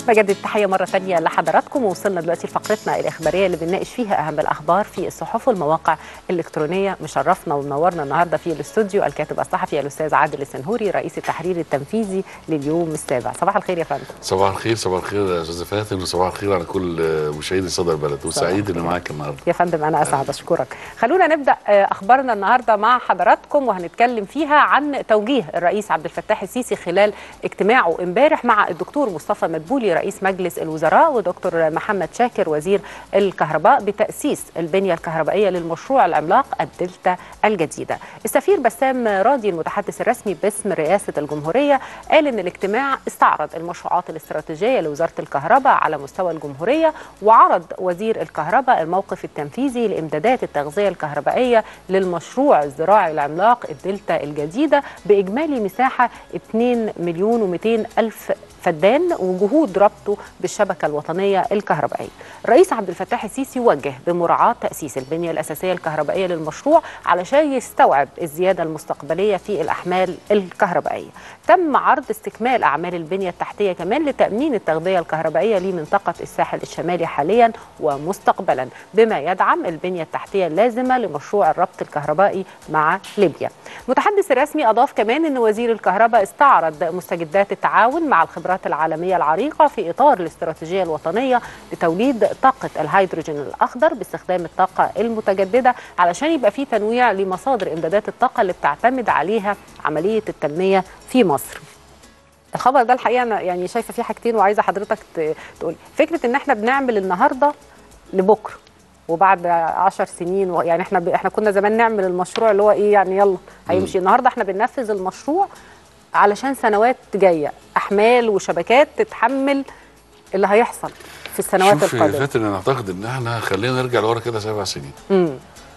بجدد التحيه مره ثانيه لحضراتكم ووصلنا دلوقتي لفقرتنا الاخباريه اللي بنناقش فيها اهم الاخبار في الصحف والمواقع الالكترونيه مشرفنا ومنورنا النهارده في الاستوديو الكاتب الصحفي الاستاذ عادل السنهوري رئيس التحرير التنفيذي لليوم السابع صباح الخير يا فندم صباح الخير صباح الخير يا استاذ فاتن وصباح الخير على كل مشاهدي صدى البلد وسعيد اني معاك النهارده يا فندم انا اسعد اشكرك خلونا نبدا اخبارنا النهارده مع حضراتكم وهنتكلم فيها عن توجيه الرئيس عبد الفتاح السيسي خلال اجتماعه امبارح مع الدكتور مصطفى مدبولي رئيس مجلس الوزراء ودكتور محمد شاكر وزير الكهرباء بتاسيس البنيه الكهربائيه للمشروع العملاق الدلتا الجديده. السفير بسام راضي المتحدث الرسمي باسم رئاسه الجمهوريه قال ان الاجتماع استعرض المشروعات الاستراتيجيه لوزاره الكهرباء على مستوى الجمهوريه وعرض وزير الكهرباء الموقف التنفيذي لامدادات التغذيه الكهربائيه للمشروع الزراعي العملاق الدلتا الجديده باجمالي مساحه 2 مليون و200 الف فدان وجهود ربطه بالشبكه الوطنيه الكهربائيه. الرئيس عبد الفتاح السيسي وجه بمراعاه تاسيس البنيه الاساسيه الكهربائيه للمشروع علشان يستوعب الزياده المستقبليه في الاحمال الكهربائيه. تم عرض استكمال اعمال البنيه التحتيه كمان لتامين التغذيه الكهربائيه لمنطقه الساحل الشمالي حاليا ومستقبلا بما يدعم البنيه التحتيه اللازمه لمشروع الربط الكهربائي مع ليبيا. المتحدث الرسمي اضاف كمان ان وزير الكهرباء استعرض مستجدات التعاون مع الخبرات الخبرات العالمية العريقة في إطار الاستراتيجية الوطنية لتوليد طاقة الهيدروجين الأخضر باستخدام الطاقة المتجددة علشان يبقى في تنويع لمصادر إمدادات الطاقة اللي بتعتمد عليها عملية التنمية في مصر. الخبر ده الحقيقة أنا يعني شايفة فيه حاجتين وعايزة حضرتك تقول فكرة إن إحنا بنعمل النهاردة لبكرة وبعد عشر سنين يعني احنا ب... احنا كنا زمان نعمل المشروع اللي هو ايه يعني يلا هيمشي النهارده احنا بننفذ المشروع علشان سنوات جايه احمال وشبكات تتحمل اللي هيحصل في السنوات شوف القادمه فاتن انا اعتقد ان احنا خلينا نرجع لورا كده سبع سنين امم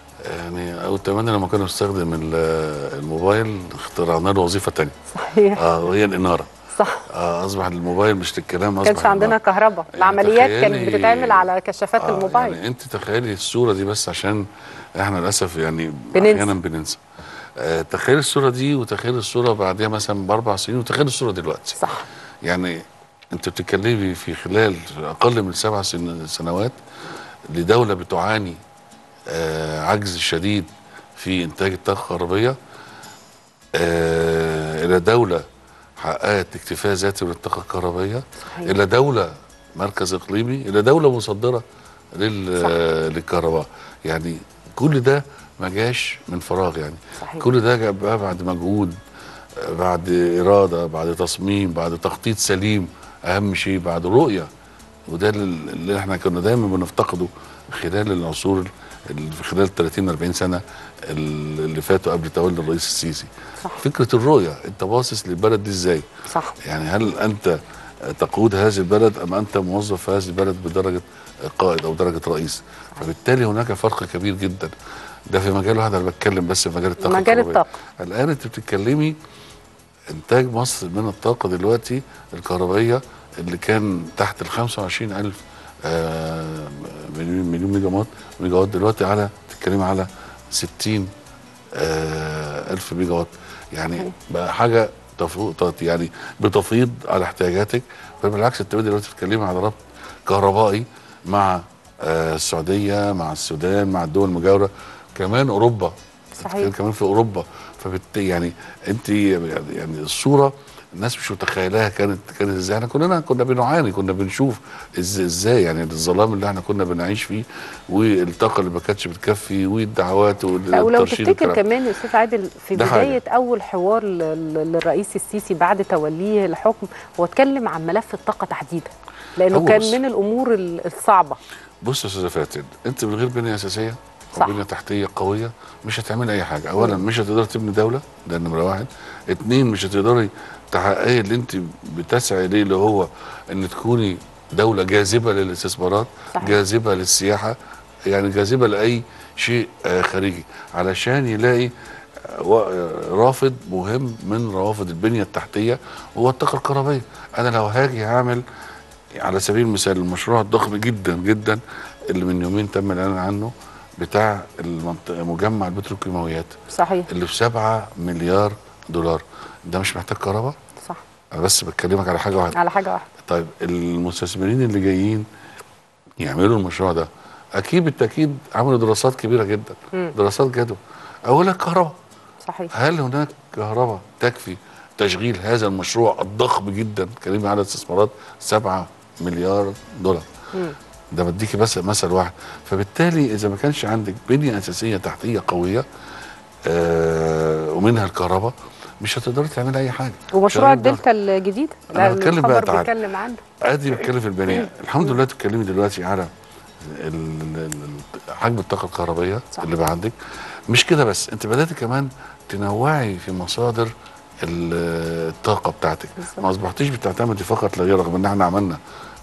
يعني او تمنى لما كنا بنستخدم الموبايل اخترعنا له وظيفه ثانيه صحيح اه وهي الاناره صح آه اصبح الموبايل مش الكلام ما اصبح كانش عندنا الإنارة. كهرباء يعني العمليات تخيلي- كانت بتتعمل على كشافات آه الموبايل يعني انت تخيلي الصوره دي بس عشان احنا للاسف يعني بننسى. احيانا بننسى آه تخيل الصوره دي وتخيل الصوره بعدها مثلا باربع سنين وتخيل الصوره دلوقتي صح يعني انت بتتكلمي في خلال اقل من سبع سن- سنوات لدوله بتعاني آه عجز شديد في انتاج الطاقه الكهربائيه آه الى دوله حققت اكتفاء ذاتي من الطاقه الكهربائيه صحيح. الى دوله مركز اقليمي الى دوله مصدره لل صح. آه، للكهرباء يعني كل ده ما جاش من فراغ يعني صحيح. كل ده جاء بقى بعد مجهود آه، بعد اراده بعد تصميم بعد تخطيط سليم اهم شيء بعد رؤيه وده اللي اللي احنا كنا دايما بنفتقده خلال العصور اللي في خلال 30 40 سنه اللي فاتوا قبل تولي الرئيس السيسي صح. فكره الرؤيه انت باصص للبلد دي ازاي صح يعني هل انت تقود هذه البلد ام انت موظف في هذه البلد بدرجه قائد او درجه رئيس فبالتالي هناك فرق كبير جدا ده في مجال واحد انا بتكلم بس في مجال الطاقه مجال الكهربائية. الطاقة. الان انت بتتكلمي انتاج مصر من الطاقه دلوقتي الكهربائيه اللي كان تحت ال 25000 آه، مليون مليون ميجا وات ميجا وات دلوقتي على بتتكلمي على 60 آه، الف ميجا وات يعني بقى حاجه تفوق يعني بتفيض على احتياجاتك بل بالعكس انت دلوقتي بتتكلمي على ربط كهربائي مع آه، السعوديه مع السودان مع الدول المجاوره كمان اوروبا صحيح. بتتكلم كمان في اوروبا فبالتالي يعني انت يعني الصوره الناس مش متخيلاها كانت كانت ازاي احنا كلنا كنا بنعاني كنا بنشوف إز- ازاي يعني الظلام اللي احنا كنا بنعيش فيه والطاقه اللي ما كانتش بتكفي والدعوات لا ولو والترشيد تفتكر والكلام. كمان يا استاذ عادل في ده حاجة. بدايه اول حوار ل- ل- للرئيس السيسي بعد توليه الحكم هو اتكلم عن ملف الطاقه تحديدا لانه هو كان بص. من الامور ال- الصعبه بص يا استاذه فاتن انت من غير بنيه اساسيه صح. وبنيه تحتيه قويه مش هتعملي اي حاجه اولا مش هتقدري تبني دوله ده نمره واحد اتنين مش هتقدري تحققي اللي انت بتسعي اليه اللي هو ان تكوني دوله جاذبه للاستثمارات صحيح. جاذبه للسياحه يعني جاذبه لاي شيء آه، خارجي علشان يلاقي آه، و- آه، رافد مهم من روافد البنيه التحتيه هو الطاقه الكهربائيه انا لو هاجي هعمل على سبيل المثال المشروع الضخم جدا جدا اللي من يومين تم الاعلان عنه بتاع المنطقه مجمع البتروكيماويات صحيح اللي في 7 مليار دولار ده مش محتاج كهرباء صح انا بس بكلمك على حاجه واحده على حاجه واحده طيب المستثمرين اللي جايين يعملوا المشروع ده اكيد بالتاكيد عملوا دراسات كبيره جدا دراسات جدوى اولا الكهرباء صحيح هل هناك كهرباء تكفي تشغيل هذا المشروع الضخم جدا كلمة على استثمارات 7 مليار دولار ده بديكي بس مثل واحد فبالتالي اذا ما كانش عندك بنيه اساسيه تحتيه قويه آه ومنها الكهرباء مش هتقدري تعملي اي حاجه ومشروع مش هتقدر- الدلتا الجديد أنا بتكلم بقى الخبر تعالى. بيتكلم عنه ادي بتكلم في البنيه الحمد لله تتكلمي دلوقتي على ال- ال- ال- حجم الطاقه الكهربائيه صح. اللي بقى عندك مش كده بس انت بدات كمان تنوعي في مصادر ال- الطاقه بتاعتك بالظبط. ما اصبحتيش بتعتمدي فقط لا غير رغم ان احنا عملنا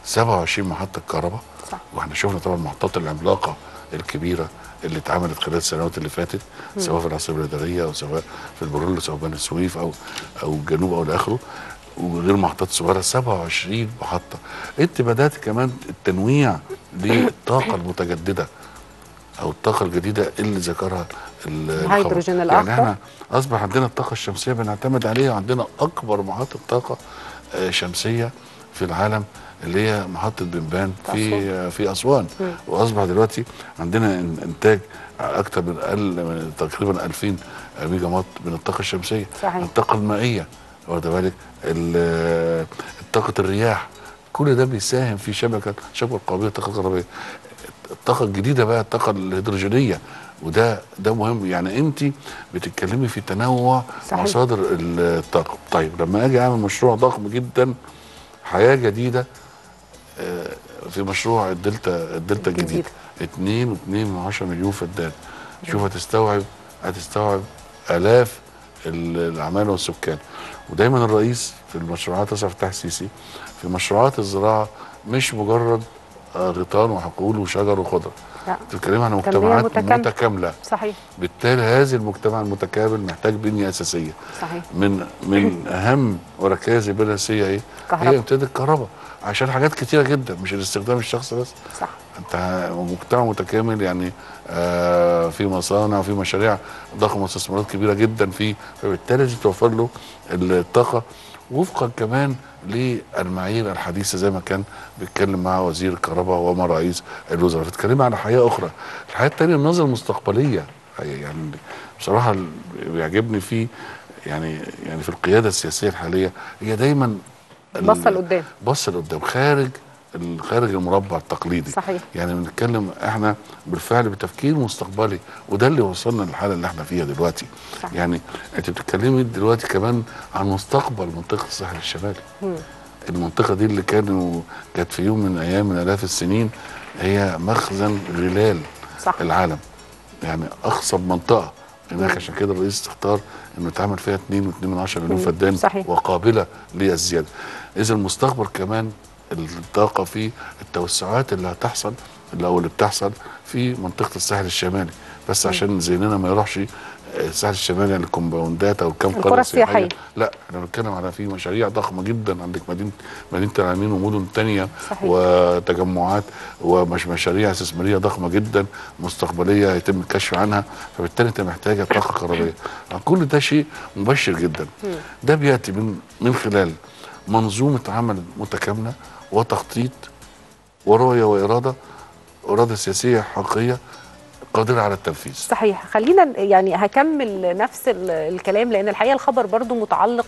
27 محطه كهرباء صح واحنا شفنا طبعا المحطات العملاقه الكبيره اللي اتعملت خلال السنوات اللي فاتت سواء في العاصمه الاداريه او سواء في البرول سواء بني سويف او او الجنوب او لاخره وغير محطات صغيره 27 محطه انت بدات كمان التنويع للطاقه المتجدده او الطاقه الجديده اللي ذكرها ال- الهيدروجين الخبر. يعني الأخضر. احنا اصبح عندنا الطاقه الشمسيه بنعتمد عليها وعندنا اكبر محطه طاقه آه، شمسيه في العالم اللي هي محطه بنبان في آه، في اسوان واصبح دلوقتي عندنا إن- انتاج اكثر من أقل من تقريبا 2000 ميجا وات من الطاقه الشمسيه صحيح. الطاقه المائيه واخد بالك ال- طاقه الرياح كل ده بيساهم في شبكه شبكه قويه الطاقه الكهربائيه الطاقه الجديده بقى الطاقه الهيدروجينيه وده ده مهم يعني انت بتتكلمي في تنوع صحيح. مصادر الطاقه طيب لما اجي اعمل مشروع ضخم جدا حياه جديده آه، في مشروع الدلتا الدلتا الجديد الجديد. 2 و2 من 10 مليون فدان شوف هتستوعب هتستوعب الاف ال- العماله والسكان ودايما الرئيس في المشروعات عبد الفتاح السيسي في مشروعات الزراعه مش مجرد آه، غيطان وحقول وشجر وخضره لا بتتكلمي عن تنمية مجتمعات متكاملة. متكامله صحيح بالتالي هذا المجتمع المتكامل محتاج بنيه اساسيه صحيح من من اهم وركائز البنيه الاساسيه ايه؟ كهرباء. هي امتداد الكهرباء عشان حاجات كتيره جدا مش الاستخدام الشخصي بس صح انت مجتمع متكامل يعني آه في مصانع وفي مشاريع ضخمه واستثمارات كبيره جدا فيه فبالتالي لازم توفر له الطاقه وفقا كمان للمعايير الحديثه زي ما كان بيتكلم مع وزير الكهرباء ومع رئيس الوزراء بتتكلم على حياه اخرى الحياه الثانيه النظره المستقبليه يعني بصراحه ال- بيعجبني في يعني يعني في القياده السياسيه الحاليه هي دايما ال- بصة لقدام. بص لقدام خارج ال- خارج المربع التقليدي صحيح. يعني بنتكلم احنا بالفعل بتفكير مستقبلي وده اللي وصلنا للحاله اللي احنا فيها دلوقتي صح. يعني انت بتتكلمي دلوقتي كمان عن مستقبل منطقه الساحل الشمالي المنطقه دي اللي كانوا كانت في يوم من ايام من الاف السنين هي مخزن غلال صح. العالم يعني اخصب منطقه هناك عشان كده الرئيس اختار انه يتعمل فيها 2 و2 من 10 مليون مم. فدان صحيح. وقابله للزياده اذا المستقبل كمان الطاقه في التوسعات اللي هتحصل اللي او اللي بتحصل في منطقه الساحل الشمالي بس عشان ذهننا ما يروحش الساحل الشمالي يعني الكومباوندات او كم القرى قريه السياحية. سياحيه لا احنا بنتكلم على في مشاريع ضخمه جدا عندك مدينه مدينه العلمين ومدن تانية صحيح. وتجمعات ومش مشاريع استثماريه ضخمه جدا مستقبليه يتم الكشف عنها فبالتالي انت محتاجه طاقه كهربائيه كل ده شيء مبشر جدا ده بياتي من من خلال منظومه عمل متكامله وتخطيط ورؤيه واراده اراده سياسيه حقيقيه قادره على التنفيذ صحيح خلينا يعني هكمل نفس ال- الكلام لان الحقيقه الخبر برضو متعلق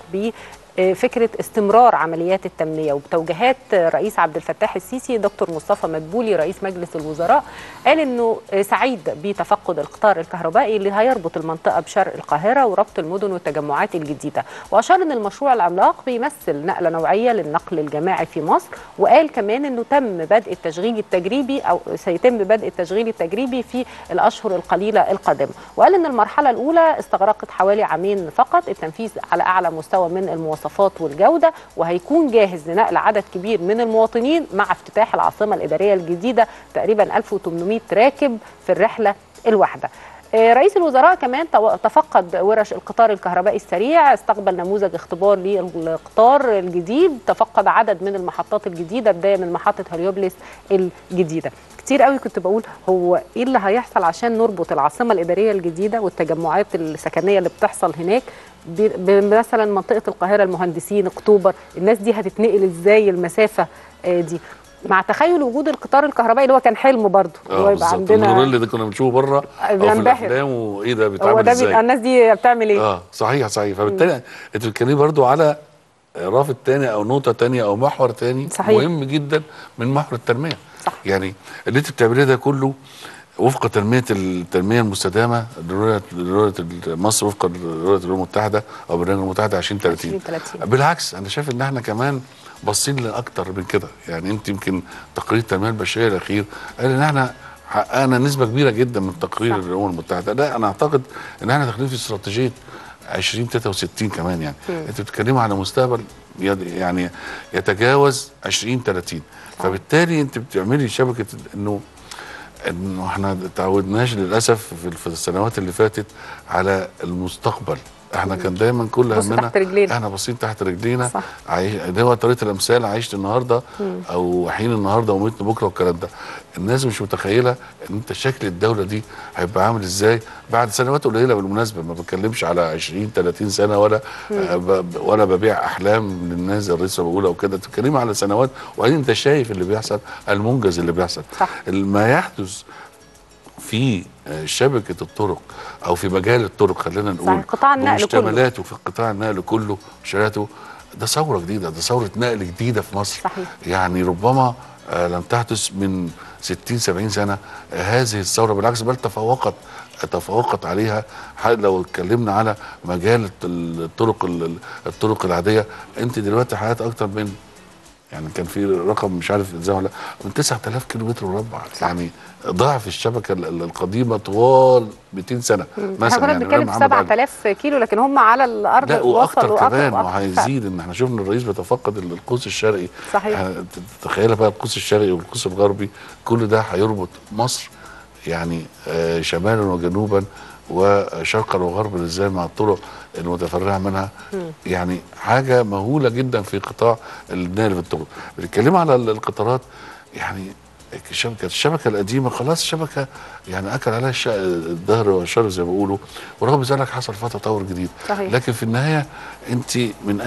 بفكره استمرار عمليات التنميه وبتوجيهات رئيس عبد الفتاح السيسي دكتور مصطفى مدبولي رئيس مجلس الوزراء قال انه سعيد بتفقد القطار الكهربائي اللي هيربط المنطقه بشرق القاهره وربط المدن والتجمعات الجديده واشار ان المشروع العملاق بيمثل نقله نوعيه للنقل الجماعي في مصر وقال كمان انه تم بدء التشغيل التجريبي او سيتم بدء التشغيل التجريبي في الاشهر القليله القادمه وقال ان المرحله الاولى استغرقت حوالي عامين فقط التنفيذ على اعلى مستوى من المواصفات والجوده وهيكون جاهز لنقل عدد كبير من المواطنين مع افتتاح العاصمه الاداريه الجديده تقريبا 1800 راكب في الرحله الواحده آه، رئيس الوزراء كمان تو- تفقد ورش القطار الكهربائي السريع استقبل نموذج اختبار للقطار الجديد تفقد عدد من المحطات الجديده بدايه من محطه هليوبلس الجديده كتير قوي كنت بقول هو ايه اللي هيحصل عشان نربط العاصمه الاداريه الجديده والتجمعات السكنيه اللي بتحصل هناك ب- بمثلا منطقه القاهره المهندسين اكتوبر الناس دي هتتنقل ازاي المسافه آه، دي مع تخيل وجود القطار الكهربائي اللي هو كان حلم برضه اه هو يبقى بالظبط عندنا المونوريل ده كنا بنشوفه بره او في بننبهر. الافلام وايه ده هو بيتعمل ده ازاي بيبقى الناس دي بتعمل ايه؟ اه صحيح صحيح فبالتالي انت بتتكلمي برضو على رافد تاني او نقطه تانية او محور تاني صحيح. مهم جدا من محور التنميه صح. يعني اللي انت بتعمليه ده كله وفق تنميه التنميه المستدامه لرؤيه لرؤيه مصر وفق رؤيه الامم المتحده او برنامج الامم المتحده 2030 2030. بالعكس انا شايف ان احنا كمان باصين لاكتر من كده يعني انت يمكن تقرير التنميه البشريه الاخير قال ان احنا حققنا نسبه كبيره جدا من تقرير صح. الامم المتحده لا انا اعتقد ان احنا داخلين في استراتيجيه 2063 كمان يعني انت بتتكلمي على مستقبل يد- يعني يتجاوز 2030 فبالتالي انت بتعملي شبكه انه انه احنا تعودناش للاسف في في السنوات اللي فاتت على المستقبل احنا كان دايما كل بص همنا تحت رجلينا. احنا باصين تحت رجلينا صح. عايش ده هو طريقه الامثال عايشت النهارده او حين النهارده وميت بكره والكلام ده الناس مش متخيله ان انت شكل الدوله دي هيبقى عامل ازاي بعد سنوات قليله بالمناسبه ما بتكلمش على 20 30 سنه ولا آه ب- ولا ببيع احلام للناس زي الرئيس بقول او كده بتتكلمي على سنوات وبعدين انت شايف اللي بيحصل المنجز اللي بيحصل صح. ما يحدث في آه، شبكه الطرق او في مجال الطرق خلينا نقول صحيح، قطاع النقل كله. بمشتملاته في قطاع النقل كله شراته ده ثوره جديده ده ثوره نقل جديده في مصر صحيح. يعني ربما آه، لم تحدث من 60 70 سنه آه، هذه الثوره بالعكس بل تفوقت تفوقت عليها ح- لو اتكلمنا على مجال الت- الطرق ال- الطرق العاديه انت دلوقتي حياه اكتر من يعني كان في رقم مش عارف ازاي ولا من 9000 كيلو متر مربع يعني ضعف الشبكه ال- ال- القديمه طوال 200 سنه احنا مثلا كنا يعني بنتكلم في محمد علي. 7000 كيلو لكن هم على الارض لا واكتر وصلوا كمان أكتر- وهيزيد ان احنا شفنا الرئيس بيتفقد ال- القوس الشرقي صحيح. احنا تخيل بقى القوس الشرقي والقوس الغربي كل ده هيربط مصر يعني آه، شمالا وجنوبا وشرقا وغربا ازاي مع الطرق المتفرعه منها يعني حاجه مهوله جدا في قطاع النقل في الطرق بنتكلم على ال- القطارات يعني الشبكه الشبكه القديمه خلاص الشبكه يعني اكل عليها الش- الدهر والشر زي ما بيقولوا ورغم ذلك حصل فيها تطور جديد صحيح. لكن في النهايه انت من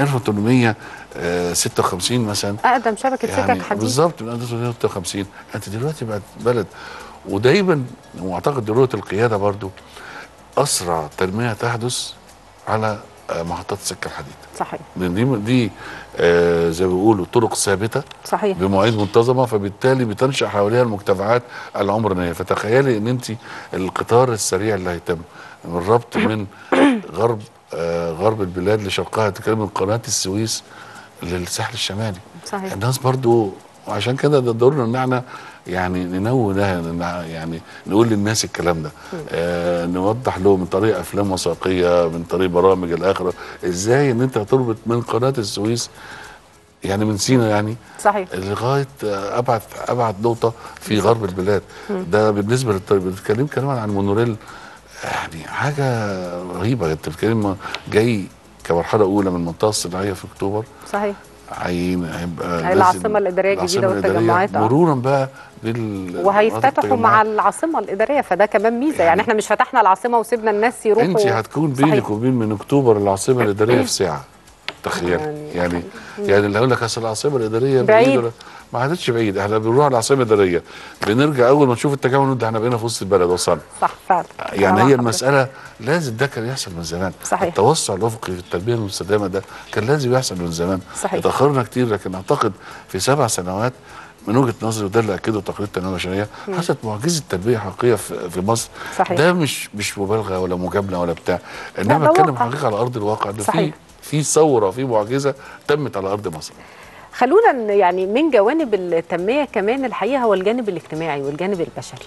1856 مثلا اقدم شبكه يعني سكك حديد بالظبط من 1856 انت دلوقتي بقت بلد ودايما واعتقد رؤيه القياده برضو اسرع تنميه تحدث على آه، محطات السكه الحديد صحيح لان دي دي آه زي ما بيقولوا طرق ثابته صحيح بمواعيد منتظمه فبالتالي بتنشا حواليها المجتمعات العمرانيه فتخيلي ان انت القطار السريع اللي هيتم من الربط من غرب آه غرب البلاد لشرقها تتكلم من قناه السويس للساحل الشمالي صحيح. الناس برضو وعشان كده ده دورنا ان احنا يعني ننوه ده نع- يعني نقول للناس الكلام ده آه نوضح لهم من طريق افلام وثائقيه من طريق برامج الاخره ازاي ان انت تربط من قناه السويس يعني من سينا يعني صحيح لغايه آه، ابعد ابعد نقطه في غرب البلاد ده بالنسبه للطريق بتتكلم كمان عن مونوريل يعني حاجه رهيبه انت بتتكلم جاي كمرحله اولى من المنطقه الصناعيه في اكتوبر صحيح عين هيبقى هي لازم- العاصمة الإدارية العاصمة الجديدة الإدارية والتجمعات، آه. مرورا بقى بال وهيفتتحوا مع العاصمه الاداريه فده كمان ميزه يعني, يعني- احنا مش فتحنا العاصمه وسيبنا الناس يروحوا انت هتكون بينك صحيح. وبين من اكتوبر العاصمه الاداريه في ساعه تخيل يعني- يعني يعني, يعني اللي هقول لك اصل العاصمه الاداريه بعيد. ولا- ما عادتش بعيد احنا بنروح العاصمه الاداريه بنرجع اول ما نشوف التجمع نقول ده احنا بقينا في وسط البلد وصلنا صح فعلا يعني أنا هي مع المساله لازم ده كان يحصل من زمان صحيح. التوسع الافقي في التنميه المستدامه ده كان لازم يحصل من زمان صحيح. اتاخرنا كتير لكن اعتقد في سبع سنوات من وجهه نظري وده اللي اكده تقرير التنميه البشريه حصلت معجزه تنميه حقيقيه في, في مصر صحيح. ده مش مش مبالغه ولا مجامله ولا بتاع ده انما اتكلم واقع. حقيقه على ارض الواقع ده في صحيح. في ثوره في معجزه تمت على ارض مصر خلونا ن- يعني من جوانب التنميه كمان الحقيقه هو الجانب الاجتماعي والجانب البشري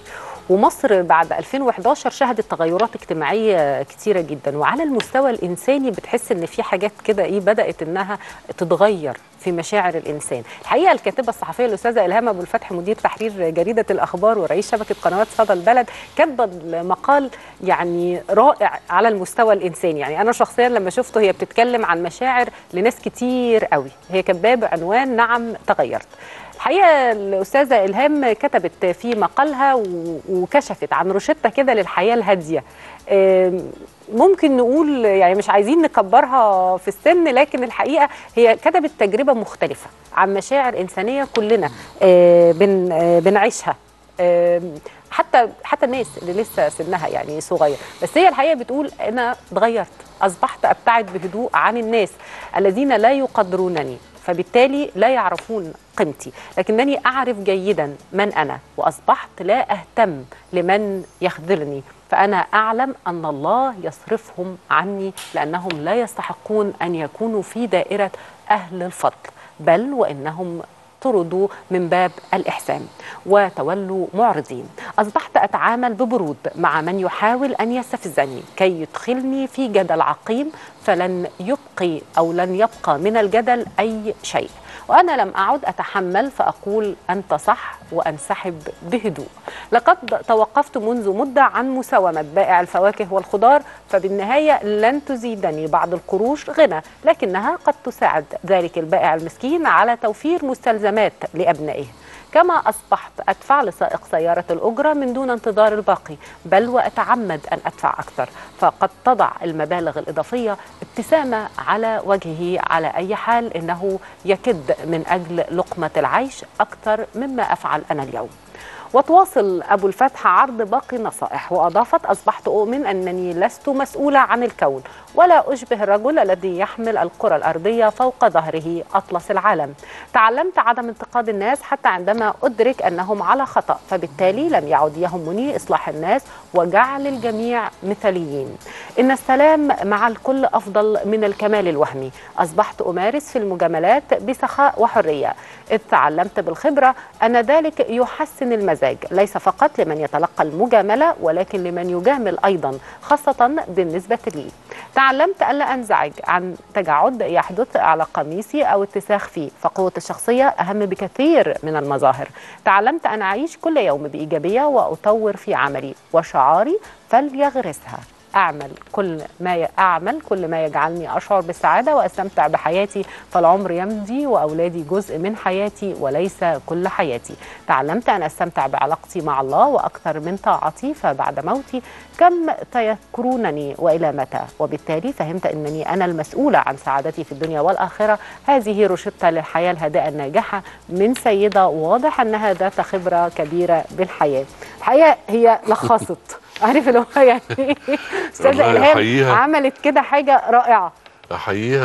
ومصر بعد 2011 شهدت تغيرات اجتماعيه كتيره جدا وعلى المستوى الانساني بتحس ان في حاجات كده ايه بدات انها تتغير في مشاعر الانسان الحقيقه الكاتبه الصحفيه الاستاذه الهام ابو الفتح مدير تحرير جريده الاخبار ورئيس شبكه قنوات صدى البلد كاتبه المقال يعني رائع على المستوى الانساني يعني انا شخصيا لما شفته هي بتتكلم عن مشاعر لناس كتير قوي هي كاتباه بعنوان نعم تغيرت الحقيقه الاستاذه الهام كتبت في مقالها و- وكشفت عن روشته كده للحياه الهاديه آم، ممكن نقول يعني مش عايزين نكبرها في السن لكن الحقيقه هي كتبت تجربه مختلفه عن مشاعر انسانيه كلنا آه، بن آه، بنعيشها آم، حتى حتى الناس اللي لسه سنها يعني صغير بس هي الحقيقه بتقول انا اتغيرت اصبحت ابتعد بهدوء عن الناس الذين لا يقدرونني فبالتالي لا يعرفون قيمتي لكنني اعرف جيدا من انا واصبحت لا اهتم لمن يخذلني فانا اعلم ان الله يصرفهم عني لانهم لا يستحقون ان يكونوا في دائره اهل الفضل بل وانهم طردوا من باب الإحسان وتولوا معرضين أصبحت أتعامل ببرود مع من يحاول أن يستفزني كي يدخلني في جدل عقيم فلن يبقي أو لن يبقى من الجدل أي شيء وأنا لم أعد أتحمل فأقول أنت صح وأنسحب بهدوء لقد توقفت منذ مدة عن مساومة بائع الفواكه والخضار فبالنهاية لن تزيدني بعض القروش غنى لكنها قد تساعد ذلك البائع المسكين على توفير مستلزمات لأبنائه كما أصبحت أدفع لسائق سيارة الأجرة من دون انتظار الباقي بل وأتعمد أن أدفع أكثر فقد تضع المبالغ الإضافية ابتسامة على وجهه على أي حال إنه يكد من أجل لقمة العيش أكثر مما أفعل أنا اليوم وتواصل أبو الفتح عرض باقي النصائح وأضافت أصبحت أؤمن أنني لست مسؤولة عن الكون ولا أشبه الرجل الذي يحمل الكرة الأرضية فوق ظهره أطلس العالم تعلمت عدم انتقاد الناس حتى عندما أدرك أنهم على خطأ فبالتالي لم يعد يهمني إصلاح الناس وجعل الجميع مثاليين إن السلام مع الكل أفضل من الكمال الوهمي أصبحت أمارس في المجاملات بسخاء وحرية إذ تعلمت بالخبرة أن ذلك يحسن المزاج ليس فقط لمن يتلقى المجاملة ولكن لمن يجامل أيضا خاصة بالنسبة لي تعلمت ألا أنزعج عن تجعد يحدث على قميصي أو اتساخ فيه فقوة الشخصية أهم بكثير من المظاهر تعلمت أن أعيش كل يوم بإيجابية وأطور في عملي وشعاري فليغرسها أعمل كل ما ي... أعمل كل ما يجعلني أشعر بالسعادة وأستمتع بحياتي فالعمر يمضي وأولادي جزء من حياتي وليس كل حياتي تعلمت أن أستمتع بعلاقتي مع الله وأكثر من طاعتي فبعد موتي كم تذكرونني وإلى متى وبالتالي فهمت أنني أنا المسؤولة عن سعادتي في الدنيا والآخرة هذه روشتة للحياة الهادئة الناجحة من سيدة واضح أنها ذات خبرة كبيرة بالحياة الحقيقة هي لخصت عارف اللي هو يعني استاذه والله الهام أحييها. عملت كده حاجه رائعه احييها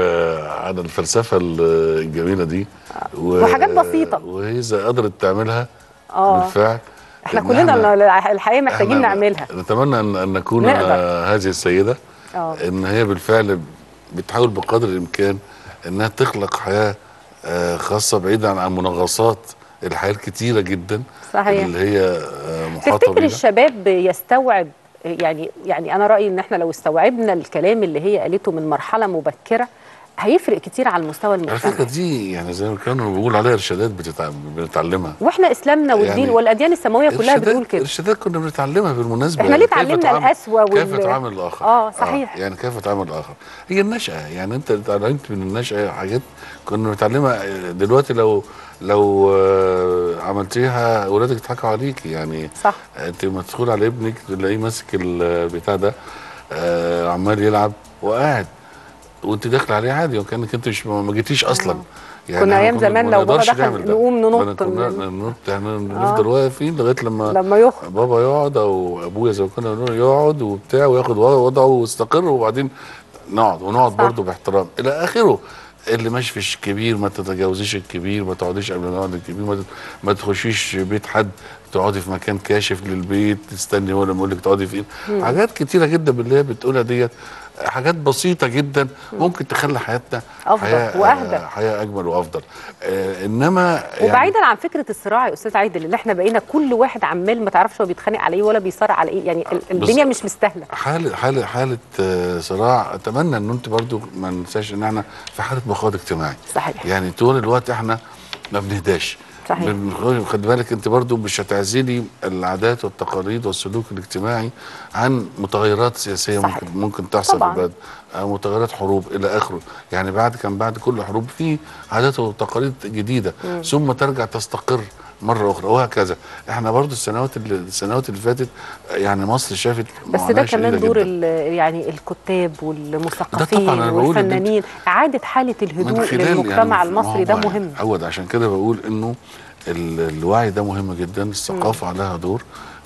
وعلى الفلسفه الجميله دي و... وحاجات بسيطة. وهي اذا قدرت تعملها اه بالفعل احنا إن كلنا الحقيقه محتاجين إحنا نعملها نتمنى ان ان نكون نقدر. آه، هذه السيده اه ان هي بالفعل بتحاول بقدر الامكان انها تخلق حياه آه، خاصه بعيدا عن منغصات الحياه الكتيره جدا صحيح اللي هي آه، محاطه تفتكر بيها الشباب يستوعب يعني يعني انا رايي ان احنا لو استوعبنا الكلام اللي هي قالته من مرحله مبكره هيفرق كتير على المستوى على فكره المجتمعي دي يعني زي ما كانوا بيقولوا عليها ارشادات بتتع... بنتعلمها واحنا اسلامنا والدين يعني والاديان السماويه كلها إرشادات- بتقول كده ارشادات كنا بنتعلمها بالمناسبه احنا ليه كيف اتعلمنا تعامل- القسوه كيف وال تعامل الاخر اه صحيح يعني كيف تعامل الاخر هي النشأة يعني انت اتعلمت من النشأة حاجات كنا بنتعلمها دلوقتي لو لو آه، عملتيها اولادك يضحكوا عليك يعني صح انت لما تدخل على ابنك تلاقيه ماسك البتاع ده آه، عمال يلعب وقاعد وانت داخل عليه عادي وكانك انت مش ما جيتيش اصلا يعني كنا إحنا أيام زمان ما لو بابا نقدرش دخل نعمل ده. نقوم ننط كنا من- ننط يعني نفضل واقفين لغايه لما لما يخرج بابا يقعد او ابويا زي ما كنا بنقول يقعد وبتاع وياخد وضعه ويستقر وبعدين نقعد ونقعد صح. برضه باحترام الى اخره اللي ماشي في الكبير ما تتجاوزيش الكبير ما تقعديش قبل ما يقعد الكبير ما, تت- ما تخشيش بيت حد تقعدي في مكان كاشف للبيت تستني هو لما يقول لك تقعدي فين حاجات كتيره جدا باللي هي بتقولها ديت حاجات بسيطه جدا ممكن تخلي حياتنا أفضل حياه وأهدى. آه، حياه اجمل وافضل آه انما وبعيدا عن فكره الصراع يا استاذ عادل اللي احنا بقينا كل واحد عمال ما تعرفش هو بيتخانق على ايه ولا بيصارع على ايه يعني ال- الدنيا مش مستاهله حاله حاله حاله آه، صراع اتمنى ان انت برضو ما ننساش ان احنا في حاله مخاض اجتماعي صحيح. يعني طول الوقت احنا ما بنهداش صحيح. بن- خد بالك انت برضو مش هتعزلي العادات والتقاليد والسلوك الاجتماعي عن متغيرات سياسيه صحيح. ممكن ممكن تحصل في طبعاً. البلد أو متغيرات حروب الى اخره يعني بعد كان بعد كل حروب في عادات وتقاليد جديده ثم ترجع تستقر مره اخرى وهكذا احنا برضو السنوات اللي السنوات اللي فاتت يعني مصر شافت بس ده معاناة كمان شديدة دور جداً. ال- يعني الكتاب والمثقفين طبعاً أنا بقول إن أنت- والفنانين اعاده حاله الهدوء للمجتمع يعني المصري ما ده هو مهم عود عشان كده بقول انه ال- الوعي ده مهم جدا الثقافه عليها دور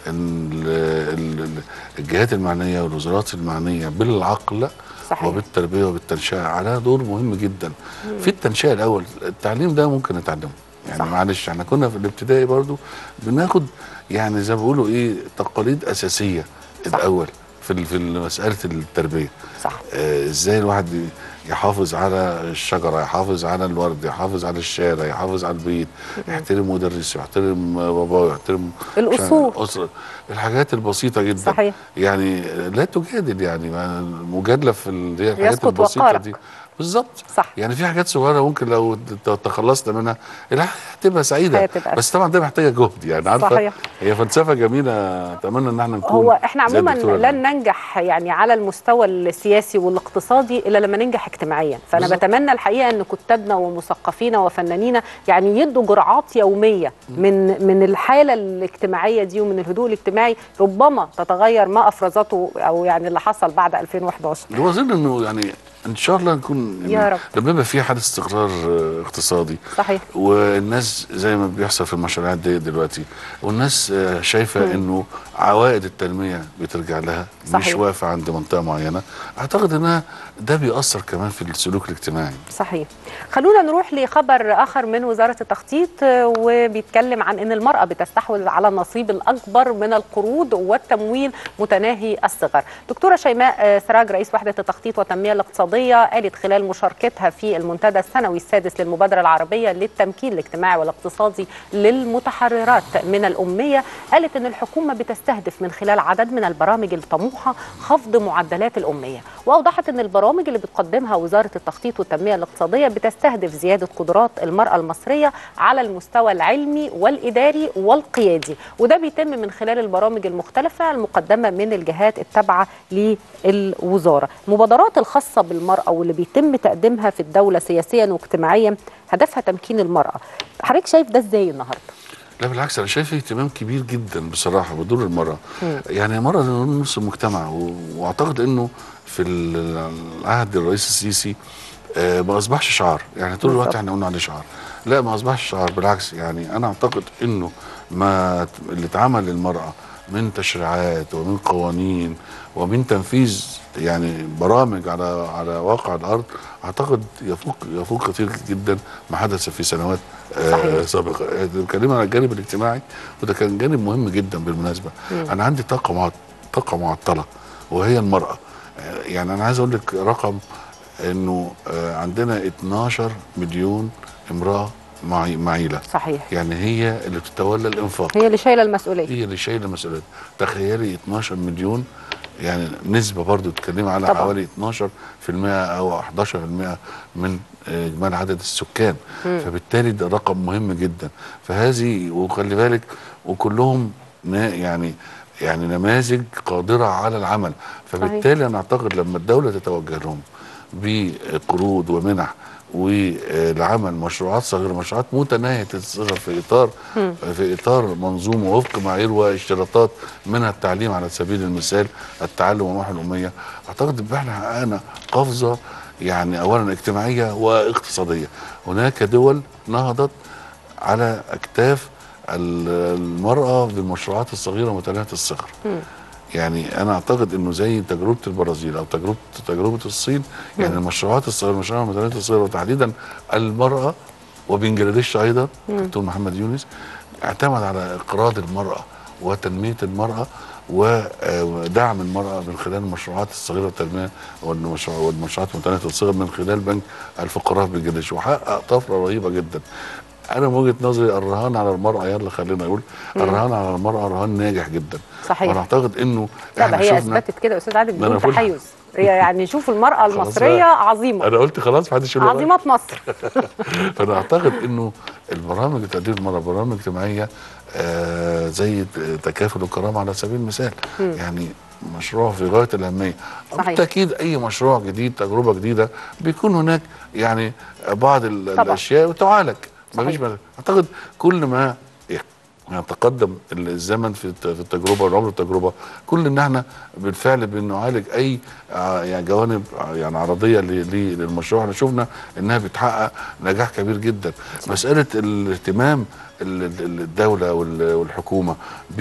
ان ال- ال- الجهات المعنيه والوزارات المعنيه بالعقل صحيح. وبالتربيه وبالتنشئه عليها دور مهم جدا في التنشئه الاول التعليم ده ممكن نتعلمه يعني صح. معلش احنا كنا في الابتدائي برضو بناخد يعني زي ما بيقولوا ايه تقاليد اساسيه صح. الاول في ال- في مساله التربيه صح آه، ازاي الواحد ي- يحافظ على الشجره يحافظ على الورد يحافظ على الشارع يحافظ على البيت يحترم مدرسه يحترم باباه يحترم الأصول. الاسره الحاجات البسيطه جدا صحيح. يعني لا تجادل يعني ما المجادله في ال- هي الحاجات يسقط البسيطه وقارك. دي بالظبط صح. يعني في حاجات صغيره ممكن لو ت- تخلصنا منها الحياه هتبقى سعيده الحياة تبقى بس طبعا ده محتاجه جهد يعني عارفه صحيح. هي فلسفه جميله اتمنى ان احنا نكون هو احنا زي عموما الدكتورة لن ننجح يعني على المستوى السياسي والاقتصادي الا لما ننجح اجتماعيا فانا بالظبط. بتمنى الحقيقه ان كتابنا ومثقفينا وفنانينا يعني يدوا جرعات يوميه من من الحاله الاجتماعيه دي ومن الهدوء الاجتماعي ربما تتغير ما افرزته او يعني اللي حصل بعد 2011 هو اظن انه يعني ان شاء الله نكون يا رب. لما يبقى في حاله استقرار آه، اقتصادي صحيح والناس زي ما بيحصل في المشاريعات دي دلوقتي والناس آه، شايفه انه عوائد التنميه بترجع لها مش صحيح. واقفه عند منطقه معينه اعتقد انها ده بيأثر كمان في السلوك الاجتماعي صحيح خلونا نروح لخبر اخر من وزاره التخطيط آه، وبيتكلم عن ان المراه بتستحوذ على النصيب الاكبر من القروض والتمويل متناهي الصغر دكتوره شيماء آه، سراج رئيس وحده التخطيط والتنميه الاقتصاديه قالت خلال مشاركتها في المنتدى السنوي السادس للمبادره العربيه للتمكين الاجتماعي والاقتصادي للمتحررات من الاميه قالت ان الحكومه بتستهدف من خلال عدد من البرامج الطموحه خفض معدلات الاميه واوضحت ان البرامج اللي بتقدمها وزاره التخطيط والتنميه الاقتصاديه بتستهدف زياده قدرات المراه المصريه على المستوى العلمي والاداري والقيادي وده بيتم من خلال البرامج المختلفه المقدمه من الجهات التابعه للوزاره المبادرات الخاصه بالمراه واللي بيتم تقديمها في الدوله سياسيا واجتماعيا هدفها تمكين المراه حضرتك شايف ده ازاي النهارده لا بالعكس انا شايف اهتمام كبير جدا بصراحه بدور المراه يعني المراه دي نص المجتمع و- واعتقد انه في ال- العهد الرئيس السيسي آه، ما اصبحش شعار يعني طول الوقت بالظبط. احنا قلنا عليه شعار لا ما اصبحش شعار بالعكس يعني انا اعتقد انه ما ت- اللي اتعمل للمراه من تشريعات ومن قوانين ومن تنفيذ يعني برامج على على واقع الارض اعتقد يفوق يفوق كثير جدا ما حدث في سنوات آه، صحيح. سابقه بتكلم عن الجانب الاجتماعي وده كان جانب مهم جدا بالمناسبه انا عندي طاقه معط... طاقه معطله وهي المراه آه، يعني انا عايز اقول لك رقم انه آه، عندنا 12 مليون امراه معي... معيله صحيح يعني هي اللي بتتولى الانفاق هي اللي شايله المسؤوليه هي اللي شايله مسؤوليه تخيلي 12 مليون يعني نسبه برضو تتكلمي على طبعا. حوالي 12% او 11% من آه، اجمالي عدد السكان فبالتالي ده رقم مهم جدا فهذه وخلي بالك وكلهم نا- يعني يعني نماذج قادره على العمل فبالتالي انا اعتقد لما الدوله تتوجه لهم بقروض ومنح ولعمل مشروعات صغيره مشروعات متناهيه الصغر في اطار في اطار منظومه وفق معايير واشتراطات منها التعليم على سبيل المثال التعلم والمنح الاميه اعتقد ان احنا حققنا قفزه يعني اولا اجتماعيه واقتصاديه هناك دول نهضت على اكتاف ال- المراه بالمشروعات الصغيره متناهيه الصغر يعني انا اعتقد انه زي تجربه البرازيل او تجربه تجربه الصين يعني المشروعات الصغيره المشروعات المتناهيه الصغر وتحديدا المراه وبنجلاديش ايضا دكتور محمد يونس اعتمد على اقراض المراه وتنميه المراه ودعم المراه من خلال المشروعات الصغيره والتنميه والمشروع- والمشروعات متناهيه الصغر من خلال بنك الفقراء بالجليش وحقق طفره رهيبه جدا انا من وجهه نظري الرهان على المراه يلا خلينا نقول الرهان على المراه رهان ناجح جدا صحيح. وانا اعتقد انه لا احنا بقى هي شفنا اثبتت كده يا استاذ عادل ما أنا بدون بقول- تحيز هي يعني شوف المراه خلاص المصريه بقى. عظيمه انا قلت خلاص محدش يقول رأيه. عظيمه مصر فانا اعتقد انه البرامج اللي تقديم المراه برامج اجتماعيه آه زي تكافل الكرامه على سبيل المثال يعني مشروع في غايه الاهميه صحيح. بالتاكيد اي مشروع جديد تجربه جديده بيكون هناك يعني بعض ال- طبعا. الاشياء وتعالج صحيح. مفيش مشاكل. اعتقد كل ما يتقدم الزمن في الت- في التجربه والعمر التجربه كل ان احنا بالفعل بنعالج اي ع- يعني جوانب ع- يعني عرضيه ل- ل- للمشروع احنا شفنا انها بتحقق نجاح كبير جدا مساله الاهتمام ال- ال- الدوله وال- والحكومه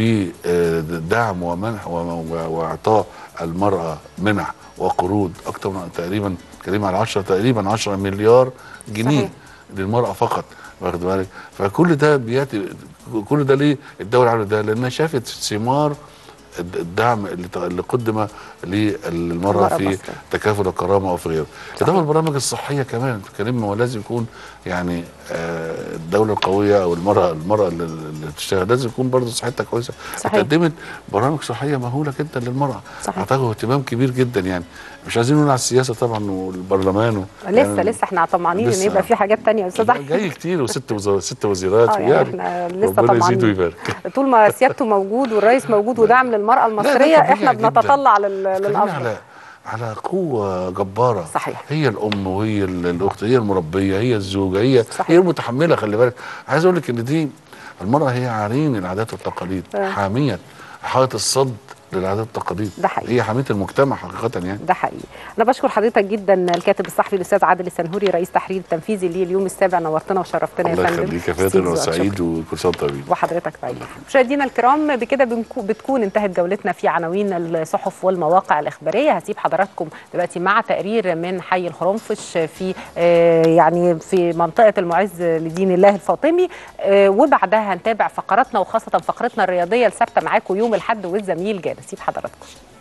بدعم ومنح و- و- واعطاء المراه منح وقروض اكثر من تقريبا كريم على 10 تقريبا 10 مليار جنيه صحيح. للمرأة فقط واخد بالك فكل ده بياتي كل ده ليه الدولة عملت ده لأنها شافت ثمار الد- الدعم اللي ت- اللي قدم للمرأة المرأة في المصرية. تكافل الكرامة وفي غيره إضافة البرامج الصحية كمان كريم هو لازم يكون يعني آه، الدولة القوية أو المرأة المرأة اللي, اللي تشتغل لازم يكون برضه صحتها كويسة صحيح. قدمت برامج صحية مهولة جدا للمرأة صحيح. أعتقد اهتمام كبير جدا يعني مش عايزين نقول على السياسة طبعا والبرلمان و... لسه يعني لسه احنا طمعانين ان لسه. يبقى في حاجات تانية يا استاذ لا، احمد جاي كتير وست وزارات ست وزيرات اه يعني احنا لسه ربنا يزيد طمعانين ويبارك طول ما سيادته موجود والرئيس موجود ودعم للمراه المصريه طبيعي احنا جداً. بنتطلع لل- بتتكلمي للافضل على على قوة جبارة صحيح. هي الأم وهي ال- الأخت هي المربية هي الزوجة هي صحيح. هي المتحملة خلي بالك عايز أقول لك إن دي المرأة هي عرين العادات والتقاليد آه. حامية حائط الصد للعادات والتقاليد ده حقيقي. هي حامية المجتمع حقيقة يعني ده حقيقي انا بشكر حضرتك جدا الكاتب الصحفي الاستاذ عادل السنهوري رئيس تحرير التنفيذي ليه اليوم السابع نورتنا وشرفتنا يا الله فندم يخليك يا فاتن استديو. وسعيد شكراً. وكل سنة وأنت طيبين وحضرتك طيب مشاهدينا الكرام بكده بنكو- بتكون انتهت جولتنا في عناوين الصحف والمواقع الإخبارية هسيب حضراتكم دلوقتي مع تقرير من حي الخرنفش في آه، يعني في منطقة المعز لدين الله الفاطمي آه، وبعدها هنتابع فقراتنا وخاصة فقرتنا الرياضية الثابتة معاكم يوم الحد والزميل جاد سيب حضراتكم